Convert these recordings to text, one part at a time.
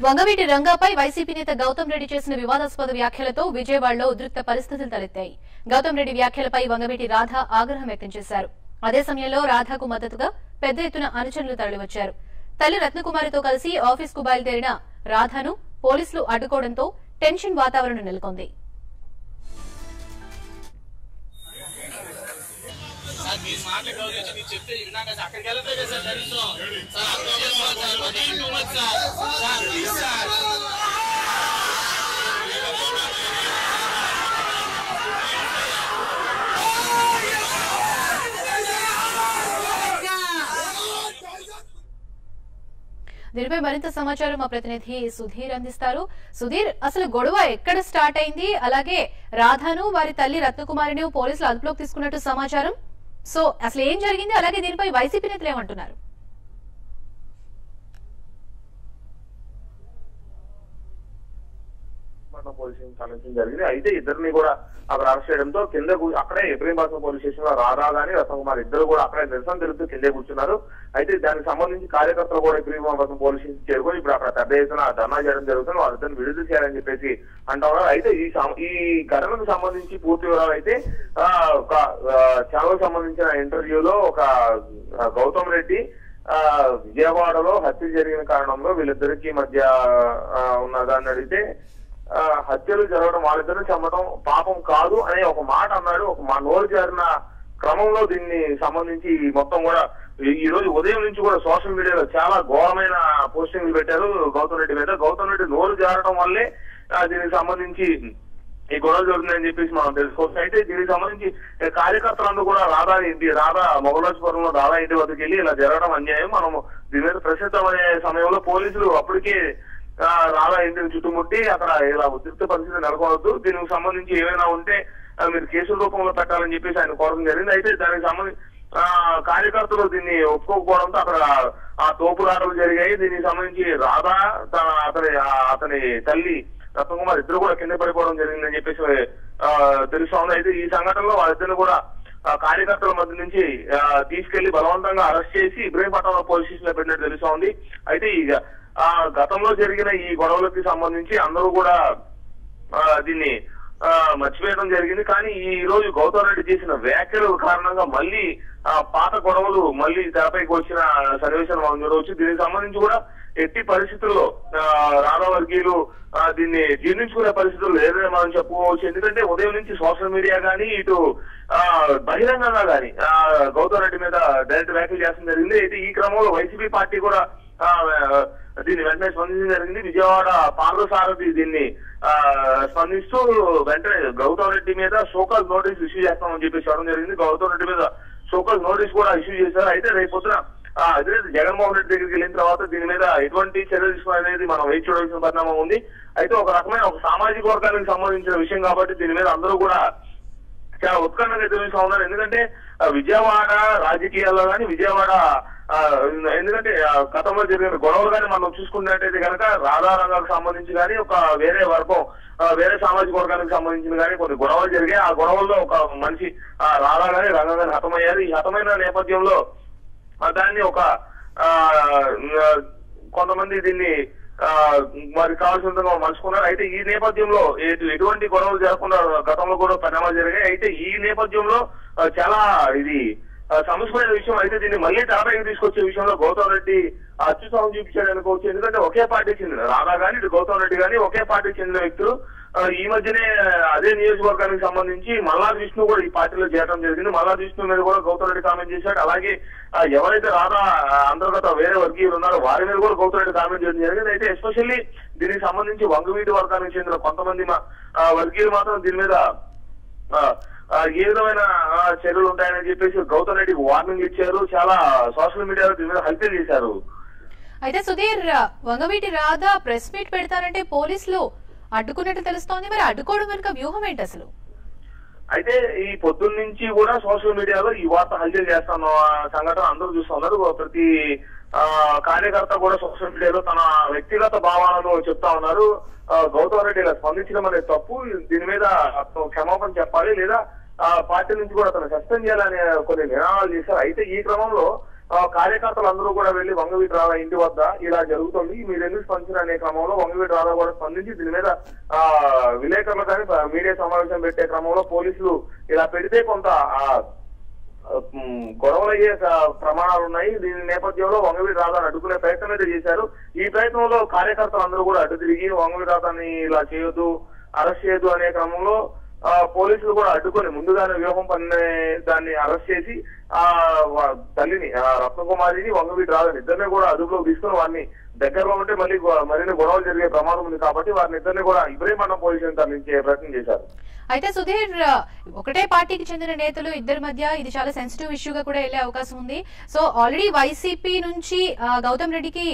Vangaveeti రంగాపై YCP నేత గౌతమ్ రెడ్డి చేసిన వివాదాస్పద వ్యాఖ్యలతో విజయవాడలో ఉద్రిక్త పరిస్థితులు తలెత్తాయి గౌతమ్ రెడ్డి వ్యాఖ్యలపై వంగవీటి రాధ ఆగ్రహం వ్యక్తం చేశారు అదే సమయంలో రాధాకు మద్దతుగా పెద్ద ఎత్తున అనుచరులు తరలివచ్చారు తల్లి రత్నకుమారితో కలిసి ఆఫీస్ కు బయలుదేరిన రాధాను పోలీసులు అడ్డుకోవడంతో టెన్షన్ వాతావరణం నెలకొంది సార్ మీ మాటలు గౌరవించి మీరు చెప్తే విన్నాక సార్ అక్కడికి వెళ్తే కదా సార్ దరిద్రం సార్ అర్థం చేసుకోవాలి సార్ మరీ too much sir sir please sir దీనిపై మరింత సమాచారం మా ప్రతినిధి సుధీర్ అందిస్తారు సుధీర్ అసలు గొడవ ఎక్కడ స్టార్ట్ అయింది అలాగే రాధాను వారి తల్లి రత్నకుమారిని పోలీసులు అదుపులోకి తీసుకున్నట్టు సమాచారం సో అసలు ఏం జరిగింది అలాగే దీనిపై వైసీపీ నేతలు ఏమంటున్నారు విశాఖపట్నం పోలీస్ స్టేషన్ తరలించడం జరిగింది అయితే ఇద్దరిని కూడా అక్కడ అరెస్ట్ చేయడంతో కింద కూ- అక్కడే ఇబ్రహీంపట్నం పోలీస్ స్టేషన్ లో రాధా గాని రత్నకుమార్ ఇద్దరు కూడా అక్కడే నిరసన తెలుపుతూ కిందే కూర్చున్నారు అయితే దానికి సంబంధించి కార్యకర్తలు కూడా ఇబ్రహీంపట్నం పోలీస్ స్టేషన్ చేరుకొని ఇప్పుడు అక్కడ పెద్ద ఎత్తున ధర్నా చేయడం జరుగుతుంది వాళ్ళిద్దరిని విడుదల చేయాలని చెప్పేసి అంటా ఉన్నారు అయితే ఈ సం- ఈ ఘటనకు సంబంధించి పూర్తి వివరాలు అయితే ఆ, ఒక ఛానల్ సంబంధించిన ఇంటర్వ్యూలో ఒక ఆ, గౌతమ్ రెడ్డి ఆ విజయవాడలో హత్య జరిగిన కారణంలో వీళ్ళిద్దరికి మధ్య ఆ, ఉన్నదాన్ని అడిగితే ఆ, హత్యలు జరగడం వాళ్ళిద్దరిని చంపడం పాపం కాదు అనే ఒక మాట అన్నాడు ఒక మా నోరు జారిన క్రమంలో దీన్ని సంబంధించి ఈ మొత్తం కూడా ఈ- ఈ రోజు ఉదయం నుంచి కూడా సోషల్ మీడియాలో చాలా ఘోరమైన పోస్టింగ్లు పెట్టారు గౌతమ్ రెడ్డి మీద గౌతమ్ రెడ్డి నోరు జారడం వల్లే ఆ, దీనికి సంబంధించి ఈ గొడవ జరుగుతుందని చెప్పేసి మనం తెలుసుకోవచ్చు అయితే దీనికి సంబంధించి ఏ, కార్యకర్తలందరూ కూడా రాధా ఇంటి రాధా మొగలాజపురంలో రాధా ఇంటి వద్దకు వెళ్ళి ఇలా జరగడం అన్యాయం మనం దీని మీద ప్రసిద్ధమయ్యే సమయంలో పోలీసులు అప్పటికే ఆ, రాధా ఇంటిని చుట్టుముట్టి అక్కడ ఇలా ఉద్రిక్త పరిస్థితి నెలకొనవద్దు దీనికి సంబంధించి ఏమైనా ఉంటే ఆ, మీరు కేసుల రూపంలో పెట్టాలని చెప్పేసి ఆయన కోరడం జరిగింది అయితే దానికి సంబంధించి ఆ, కార్యకర్తలు దీన్ని ఒప్పుకోకపోవడంతో అక్కడ ఆ తోపులాటలు జరిగాయి దీనికి సంబంధించి రాధా తన అతని ఆ, అతని తల్లి రత్నకుమార్ ఇద్దరు కూడా కింద పడిపోవడం జరిగిందని చెప్పేసి ఆ, తెలుస్తా ఉంది అయితే ఈ సంఘటనలో వాళ్ళిద్దరిని కూడా ఆ, కార్యకర్తల మధ్య నుంచి ఆ, తీసుకెళ్లి బలవంతంగా అరెస్ట్ చేసి ఇబ్రహీంపట్నంలో పోలీస్ స్టేషన్ లో పెట్టినట్టు తెలుస్తా ఉంది అయితే ఈ గ- ఆ గతంలో జరిగిన ఈ గొడవలకి సంబంధించి అందరూ కూడా ఆ, దీన్ని ఆ, మర్చిపోయడం జరిగింది కానీ ఈ రోజు గౌతమ్ రెడ్డి చేసిన వ్యాఖ్యల కారణంగా మళ్ళీ ఆ, పాత గొడవలు మళ్ళీ తెరపైకి వచ్చిన సన్నివేశం మనం చూడవచ్చు దీనికి సంబంధించి కూడా ఎట్టి పరిస్థితుల్లో ఆ, రాధా వర్గీయులు ఆ, దీన్ని జీర్ణించుకునే పరిస్థితులు లేదని మనం చెప్పుకోవచ్చు ఎందుకంటే ఉదయం నుంచి సోషల్ మీడియా కానీ ఇటు ఆ, బహిరంగంగా కానీ గౌతమ్ రెడ్డి మీద డైరెక్ట్ వ్యాఖ్యలు చేస్తడం జరిగింది అయితే ఈ క్రమంలో వైసీపీ పార్టీ కూడా ఆ, దీన్ని వెంటనే స్పందించడం జరిగింది విజయవాడ పార్లసారథి దీన్ని ఆ, స్పందిస్తూ వెంటనే గౌతమ్ రెడ్డి మీద షోకాజ్ నోటీస్ ఇష్యూ చేస్తామని చెప్పేసి చెప్పడం జరిగింది గౌతమ్ రెడ్డి మీద షోకాజ్ నోటీస్ కూడా ఇష్యూ చేశారు అయితే రేపు పొద్దున ఆ, అదే జగన్మోహన్ రెడ్డి దగ్గరికి వెళ్ళిన తర్వాత దీని మీద ఎటువంటి చర్యలు తీసుకోవాలనేది మనం వేచి చూడాల్సిన పరిణామం ఉంది అయితే ఒక రకమైన ఒక సామాజిక వర్గానికి సంబంధించిన విషయం కాబట్టి దీని మీద అందరూ కూడా చాలా ఉత్కంఠంగా తెలుస్తా ఉన్నారు ఎందుకంటే ఆ, విజయవాడ రాజకీయాల్లో కానీ విజయవాడ ఆ, ఎందుకంటే ఆ, గతంలో జరిగిన గొడవలు కానీ మనం చూసుకున్నట్టయితే కనుక రాధారంగానికి సంబంధించి కానీ ఒక వేరే వర్గం ఆ, వేరే సామాజిక వర్గానికి సంబంధించిన కానీ కొన్ని గొడవలు జరిగాయి ఆ గొడవల్లో ఒక మనిషి ఆ, రాధా గాని రంగా గాని హతమయ్యారు ఈ హతమైన నేపథ్యంలో ఆ, దాన్ని ఒక ఆ, ఆ, కొంతమంది దీన్ని ఆ, మరి కావాల్సినంతగా మలుచుకున్నారు అయితే ఈ నేపథ్యంలో ఎటు- ఎటువంటి గొడవలు జరగకుండా గతంలో కూడా పరిణామాలు జరిగాయి అయితే ఈ నేపథ్యంలో ఆ, చాలా ఇది ఆ, సమస్యమైన విషయం అయితే దీన్ని మళ్ళీ తెరపైకి తీసుకొచ్చే విషయంలో గౌతమ్ రెడ్డి అత్యుత్సాహం చూపించాడు అనుకోవచ్చు ఎందుకంటే ఒకే పార్టీకి చెందిన రాధా గాని ఇటు గౌతమ్ రెడ్డి గాని ఒకే పార్టీకి చెందిన వ్యక్తులు ఆ, ఈ మధ్యనే అదే నియోజకవర్గానికి సంబంధించి మల్లాది విష్ణు కూడా ఈ పార్టీలో చేరడం జరిగింది మల్లాది విష్ణు మీద కూడా గౌతమ్ రెడ్డి కామెంట్ చేశాడు అలాగే ఆ, ఎవరైతే రాధా ఆ, అంతర్గత వేరే వర్గీయులు ఉన్నారో వారి మీద కూడా గౌతమ్ రెడ్డి కామెంట్ చేయడం జరిగింది అయితే ఎస్పెషల్లీ దీనికి సంబంధించి వంగవీటి వర్గానికి చెందిన కొంతమంది మా- ఆ, వర్గీయులు మాత్రం దీని మీద ఆ, ఆ, ఏ విధమైన ఆ, చర్యలు ఉంటాయని చెప్పేసి గౌతమ్ రెడ్డికి వార్నింగ్ ఇచ్చారు చాలా సోషల్ మీడియాలో దీని మీద హత్య చేశారు అయితే సుధీర్ వంగవీటి రాధ ప్రెస్ మీట్ పెడతారంటే పోలీసులు అడ్డుకున్నట్టు తెలుస్తోంది మరి అడ్డుకోవడం వెనుక వ్యూహం ఏంటి అసలు అయితే ఈ పొద్దున్న నుంచి కూడా సోషల్ మీడియాలో ఈ వార్త హల్చల్ చేస్తున్న సంఘటన అందరూ చూస్తా ఉన్నారు ప్రతి ఆ, కార్యకర్త కూడా సోషల్ మీడియాలో తన వ్యక్తిగత భావాలను చెప్తా ఉన్నారు ఆ, గౌతమ్ రెడ్డి ఇలా స్పందించడం అనేది తప్పు దీని మీద అతను క్షమాపణ చెప్పాలి లేదా ఆ పార్టీ నుంచి కూడా అతను సస్పెండ్ చేయాలనే కొన్ని నినాదాలు చేశారు అయితే ఈ క్రమంలో ఆ, కార్యకర్తలు అందరూ కూడా వెళ్లి వంగవీటి రాధా ఇంటి వద్ద ఇలా జరుగుతుంది మీరు ఎందుకు స్పందించారు అనే క్రమంలో వంగవీటి రాధా కూడా స్పందించి దీని మీద ఆ విలేకరులు కానీ మీడియా సమావేశం పెట్టే క్రమంలో పోలీసులు ఇలా పెడితే కొంత ఆ ఉమ్, గొడవలయ్యే స- ప్రమాణాలు ఉన్నాయి దీని నేపథ్యంలో వంగవీటి రాధాని అడ్డుకునే ప్రయత్నం అయితే చేశారు ఈ ప్రయత్నంలో కార్యకర్తలు అందరూ కూడా అడ్డు తిరిగి వంగవీటి రాధాని ఇలా చేయొద్దు అరెస్ట్ చేయొద్దు అనే క్రమంలో ఆ, పోలీసులు కూడా అడ్డుకొని ముందుగానే వ్యూహం పన్నే దాన్ని అరెస్ట్ చేసి ఆ వా- తల్లిని ఆ, రత్నకుమారిని వంగవీటి రాధని ఇద్దరిని కూడా అదుపులోకి తీసుకుని వారిని దగ్గరలో ఉంటే మళ్ళీ గొ- మరిన్ని గొడవలు జరిగే ప్రమాదం ఉంది కాబట్టి వారిని ఇద్దరిని కూడా ఇబ్రహీంపట్నం పోలీస్ స్టేషన్ తరలించే ప్రయత్నం చేశారు అయితే సుధీర్ ఒకటే పార్టీకి చెందిన నేతలు ఇద్దరి మధ్య ఇది చాలా సెన్సిటివ్ ఇష్యూగా కూడా వెళ్లే అవకాశం ఉంది సో ఆల్రెడీ వైసీపీ నుంచి ఆ, గౌతమ్ రెడ్డికి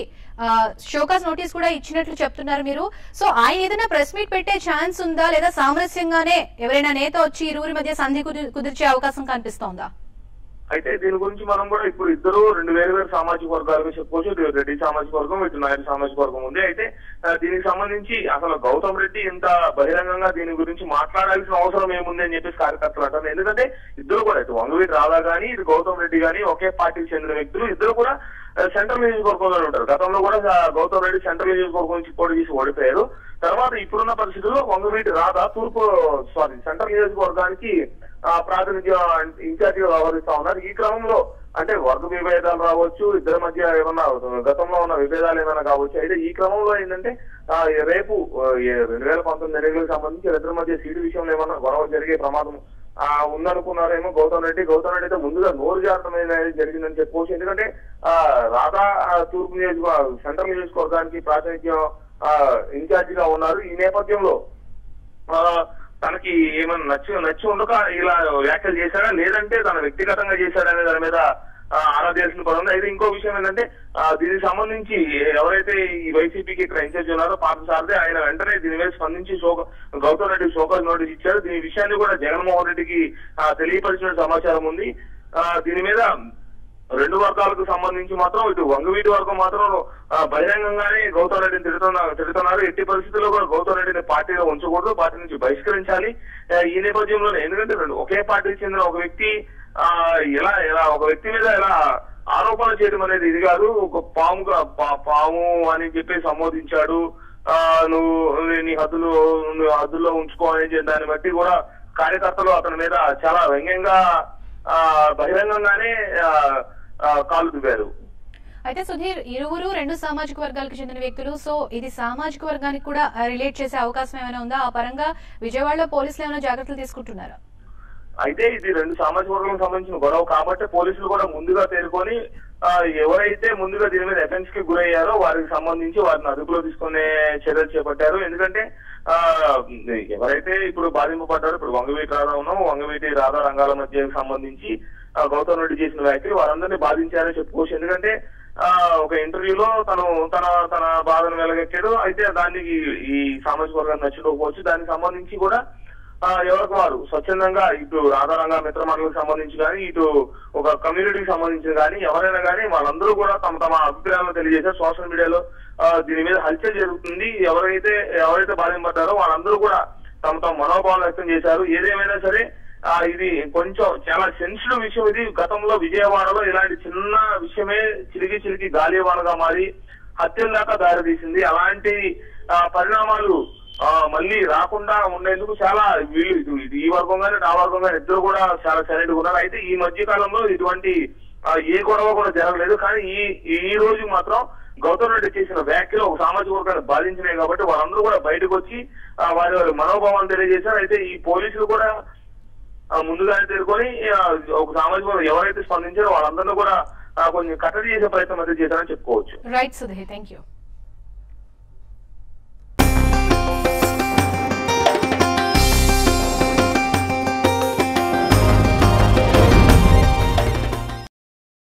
షోకాస్ నోటీస్ కూడా ఇచ్చినట్లు చెప్తున్నారు మీరు సో ఆయన ఏదైనా ప్రెస్ మీట్ పెట్టే ఛాన్స్ ఉందా లేదా సామరస్యంగానే ఎవరైనా నేత వచ్చి ఇరువురి మధ్య సంధి కుది- కుదిర్చే అవకాశం కనిపిస్తోందా అయితే దీని గురించి మనం కూడా ఇప్పుడు ఇద్దరు రెండు వేరు వేరు సామాజిక వర్గాలుగా చెప్పుకోవచ్చు ఇటు రెడ్డి సామాజిక వర్గం ఇటు నాయుడు సామాజిక వర్గం ఉంది అయితే ఆ, దీనికి సంబంధించి అసలు గౌతమ్ రెడ్డి ఇంత బహిరంగంగా దీని గురించి మాట్లాడాల్సిన అవసరం ఏముంది అని చెప్పేసి కార్యకర్తలు అంటారు ఎందుకంటే ఇద్దరు కూడా ఇటు వంగవీటి రాధా గానీ ఇటు గౌతమ్ రెడ్డి గానీ ఒకే పార్టీకి చెందిన వ్యక్తులు ఇద్దరు కూడా ఆ, సెంట్రల్ నియోజకవర్గంలో ఉంటారు గతంలో కూడా ఆ, గౌతమ్ రెడ్డి సెంట్రల్ నియోజకవర్గం నుంచి పోటీ చేసి ఓడిపోయారు తర్వాత ఇప్పుడున్న పరిస్థితుల్లో వంగవీటి రాధా తూర్పు సారీ సెంట్రల్ నియోజకవర్గానికి ఆ, ప్రాతినిధ్యం ఇన్ఛార్జిగా వ్యవహరిస్తా ఉన్నారు ఈ క్రమంలో అంటే వర్గ విభేదాలు రావచ్చు ఇద్దరి మధ్య ఏమన్నా గతంలో ఉన్న విభేదాలు ఏమైనా కావచ్చు అయితే ఈ క్రమంలో ఏంటంటే ఆ, రేపు రెండు వేల పంతొమ్మిది ఎన్నికలకు సంబంధించి ఇద్దరి మధ్య సీటు విషయంలో ఏమన్నా గొడవ జరిగే ప్రమాదం ఆ, ఉందనుకున్నారేమో గౌతమ్ రెడ్డి గౌతమ్ రెడ్డి అయితే ముందుగా నోరు జారడం అనేది జరిగిందని చెప్పుకోవచ్చు ఎందుకంటే ఆ, రాధా ఆ, తూర్పు నియోజకవర్గ సెంట్రల్ నియోజకవర్గానికి ప్రాతినిధ్యం ఆ, ఇన్ఛార్జిగా ఉన్నారు ఈ నేపథ్యంలో ఆ, తనకి ఏమైనా నచ్చి నచ్చి ఉండక ఇలా వ్యాఖ్యలు చేశాడా లేదంటే తన వ్యక్తిగతంగా చేశాడా అనే దాని మీద ఆ, ఆరా చేయాల్సిన పని ఉంది అయితే ఇంకో విషయం ఏంటంటే ఆ, దీనికి సంబంధించి ఎవరైతే ఈ వైసీపీకి ఇక్కడ ఇన్ఛార్జ్ ఉన్నారో పాత సారథి ఆయన వెంటనే దీని మీద స్పందించి శోక గౌతమ్ రెడ్డి శోకాజ్ నోటీస్ ఇచ్చారు దీని విషయాన్ని కూడా జగన్మోహన్ రెడ్డికి ఆ, తెలియపరిచిన సమాచారం ఉంది ఆ, దీని మీద రెండు వర్గాలకు సంబంధించి మాత్రం ఇటు వంగవీటి వర్గం మాత్రం ఆ, బహిరంగంగానే గౌతమ్ రెడ్డిని తిడుతున్నా తిడుతున్నారు ఎట్టి పరిస్థితుల్లో కూడా గౌతమ్ రెడ్డిని పార్టీలో ఉంచకూడదు పార్టీ నుంచి బహిష్కరించాలి ఆ, ఈ నేపథ్యంలోనే ఎందుకంటే రెండు ఒకే పార్టీకి చెందిన ఒక వ్యక్తి ఆ ఎలా ఎలా ఒక వ్యక్తి మీద ఎలా ఆరోపణ చేయడం అనేది ఇది కాదు ఒక పాము పాము అని చెప్పి సంబోధించాడు ఆ నువ్వు నీ హద్దులు నువ్వు హద్దుల్లో ఉంచుకో అని చెప్పి దాన్ని బట్టి కూడా కార్యకర్తలు అతని మీద చాలా వ్యంగ్యంగా ఆ బహిరంగంగానే ఆ, ఆ, కాలు దువ్వారు అయితే సుధీర్ ఇరువురు రెండు సామాజిక వర్గాలకు చెందిన వ్యక్తులు సో ఇది సామాజిక వర్గానికి కూడా రిలేట్ చేసే అవకాశం ఏమైనా ఉందా ఆ పరంగా విజయవాడలో పోలీసులు ఏమైనా జాగ్రత్తలు తీసుకుంటున్నారా అయితే ఇది రెండు సామాజిక వర్గాలకు సంబంధించిన గొడవ కాబట్టి పోలీసులు కూడా ముందుగా తేరుకొని ఆ, ఎవరైతే ముందుగా దీని మీద ఎఫెన్స్ కి గురయ్యారో వారికి సంబంధించి వారిని అదుపులో తీసుకునే చర్యలు చేపట్టారు ఎందుకంటే ఆ ఎవరైతే ఇప్పుడు బాధింపబడ్డారో ఇప్పుడు వంగవీటి రాధా ఉన్నాం వంగవీటి రాధా రంగాల మధ్య సంబంధించి ఆ, గౌతమ్ రెడ్డి చేసిన వ్యాఖ్యలు వారందరినీ బాధించారని చెప్పుకోవచ్చు ఎందుకంటే ఆ ఒక ఇంటర్వ్యూలో తను తన తన బాధను వెలగెట్టాడు అయితే దానికి ఈ సామాజిక వర్గాన్ని నచ్చకపోవచ్చు దానికి సంబంధించి కూడా ఆ, ఎవరికి వారు స్వచ్ఛందంగా ఇటు రాధారంగ మిత్ర మండలికి సంబంధించి కానీ ఇటు ఒక కమ్యూనిటీకి సంబంధించి కానీ ఎవరైనా కానీ వాళ్ళందరూ కూడా తమ తమ అభిప్రాయాలను తెలియజేశారు సోషల్ మీడియాలో ఆ, దీని మీద హల్చల్ జరుగుతుంది ఎవరైతే ఎవరైతే బాధింపడ్డారో వాళ్ళందరూ కూడా తమ తమ మనోభావాలు వ్యక్తం చేశారు ఏదేమైనా సరే ఆ, ఇది కొంచెం చాలా సెన్సిటివ్ విషయం ఇది గతంలో విజయవాడలో ఇలాంటి చిన్న విషయమే చిలికి చిలికి గాలివానగా మారి హత్యల దాకా దారితీసింది అలాంటి ఆ, పరిణామాలు ఆ, మళ్ళీ రాకుండా ఉండేందుకు చాలా వీళ్ళు ఇటు ఇటు ఈ వర్గం కానీ ఆ వర్గం కానీ ఇద్దరు కూడా చాలా సరైన ఉన్నారు అయితే ఈ మధ్య కాలంలో ఇటువంటి ఆ, ఏ గొడవ కూడా జరగలేదు కానీ ఈ ఈ రోజు మాత్రం గౌతమ్ రెడ్డి చేసిన వ్యాఖ్యలు ఒక సామాజిక వర్గాన్ని బాధించినాయి కాబట్టి వాళ్ళందరూ కూడా బయటకు వచ్చి ఆ, వారి వారి మనోభావాన్ని తెలియజేశారు అయితే ఈ పోలీసులు కూడా ఆ, ముందుగానే తేరుకొని ఆ, ఒక సామాజిక వర్గం ఎవరైతే స్పందించారో వాళ్ళందరినీ కూడా ఆ, కొంచెం కట్టడి చేసే ప్రయత్నం అయితే చేశారని చెప్పుకోవచ్చు రైట్ సుధీర్ థ్యాంక్ యూ